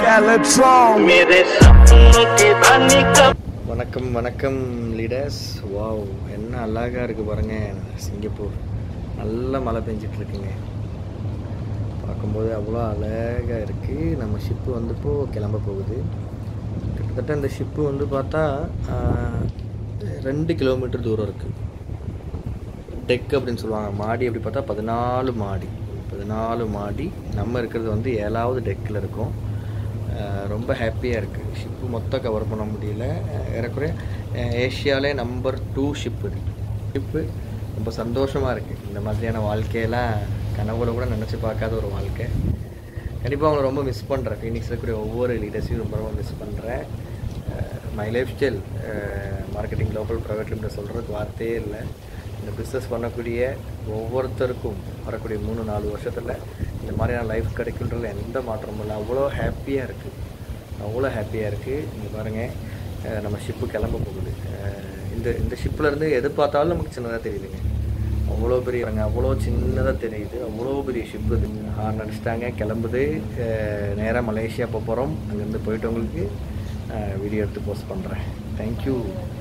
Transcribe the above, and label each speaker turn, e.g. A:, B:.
A: Electron.
B: मेरे सपनों की रानी कब
C: வணக்கம் வணக்கம் லீடர்ஸ் வாவ் என்ன அழகாக இருக்குது பாருங்க சிங்கப்பூர் நல்ல மழை பெஞ்சிட்டு இருக்குங்க பார்க்கும்போது அவ்வளோ அழகாக இருக்குது நம்ம ஷிப்பு வந்து இப்போ கிளம்ப போகுது கிட்டத்தட்ட இந்த ஷிப்பு வந்து பார்த்தா ஆஹ், ரெண்டு கிலோமீட்டர் தூரம் இருக்குது டெக் அப்படின்னு சொல்லுவாங்க மாடி அப்படி பார்த்தா பதினாலு மாடி பதினாலு மாடி நம்ம இருக்கிறது வந்து ஏழாவது டெக்கில் இருக்கோம் அஹ் ரொம்ப ஹாப்பியாக இருக்குது ஷிப்பு மொத்தம் கவர் பண்ண முடியல அஹ் ஏறக்குறைய அஹ் ஏஷியாலே நம்பர் டூ ஷிப் இது ஷிப்பு ரொம்ப சந்தோஷமாக இருக்குது இந்த மாதிரியான வாழ்க்கையெல்லாம் கனவுல கூட நினச்சி பார்க்காத ஒரு வாழ்க்கை கண்டிப்பாக அவங்கள ரொம்ப மிஸ் பண்ணுறேன் ஃபீனிக்ஸில் இருக்கக்கூடிய ஒவ்வொரு லீடர்ஸையும் ரொம்ப ரொம்ப மிஸ் பண்ணுறேன் my lifestyle marketing global private limited சொல்கிறதுக்கு வார்த்தையே இல்லை இந்த பிஸ்னஸ் பண்ணக்கூடிய ஒவ்வொருத்தருக்கும் வரக்கூடிய மூணு நாலு வருஷத்தில் இந்த மாதிரியான லைஃப் கிடைக்குன்றதுல எந்த மாற்றமும் இல்லை அவ்வளோ ஹாப்பியாக இருக்குது அவ்வளோ ஹாப்பியாக இருக்குது இங்கே பாருங்கள் அஹ் நம்ம ஷிப்பு கிளம்ப போகுது அஹ் இந்த இந்த ஷிப்பில் இருந்து எது பார்த்தாலும் நமக்கு சின்னதாக தெரியுதுங்க அவ்வளோ பெரிய பாருங்க, அவ்வளோ சின்னதாக தெரியுது அவ்வளோ பெரிய ஷிப்பு இது ஹார்ன் அடிச்சிட்டாங்க கிளம்புது நேராக மலேசியா போக போகிறோம் அங்கேருந்து போயிட்டு உங்களுக்கு வீடியோ எடுத்து போஸ்ட் பண்ணுறேன் தேங்க்யூ